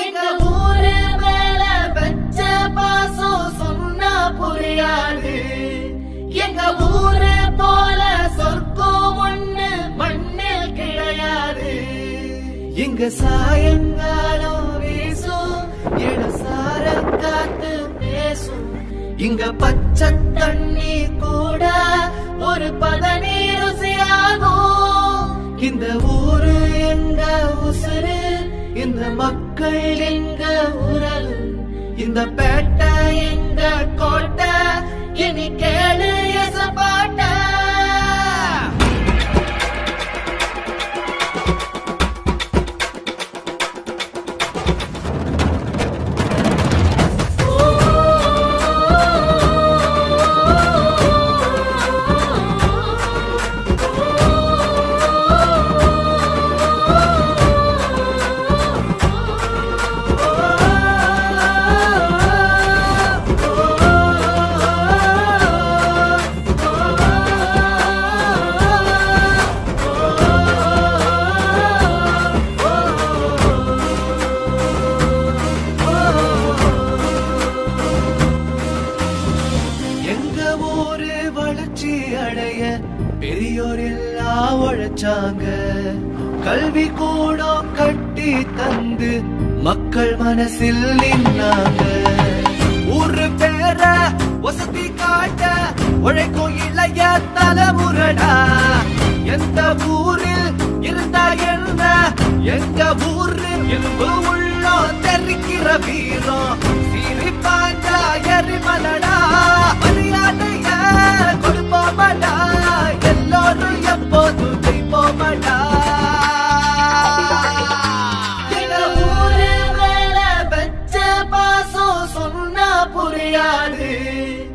எங்க ஊரு மேல வச்ச பாசம் சொன்னா புரியாது எங்க ஊரு போல சொர்க்கம் ஒண்ணு மண்ணில் கிடையாது இங்க சாயங்காலம் வீசும் இளசார காத்து பேசும் இங்க பச்சை தண்ணி கூட ஒரு பதனி ருசியாகும் இந்த ஊரு எங்க உசுரு இந்த மக்கள் எங்க உறவு இந்த பேட்டை எங்க கோட்டை இனி கேளு எசப்பாட்ட எங்க ஊரு வளர்ச்சி அடைய பெரியோர் எல்லாம் உழைச்சாங்க கல்வி கூடம் கட்டி தந்து மக்கள் மனசில் நின்னாங்க ஊரு பேர வசதி காட்ட உழைக்கும் இளைய தலைமுறைடா எந்த ஊரில் இருந்தா என்ன எங்க ஊரு இரும்பு உள்ளம் தெரிக்கிற வீரம் சிரிப்பாண்டா எரிமலடா மரியாதைய கொடுப்போமடா எல்லோரும் எப்போதும் ஜெயிப்போமடா எங்க ஊரு மேல வச்ச பாசம் சொன்னா புரியாது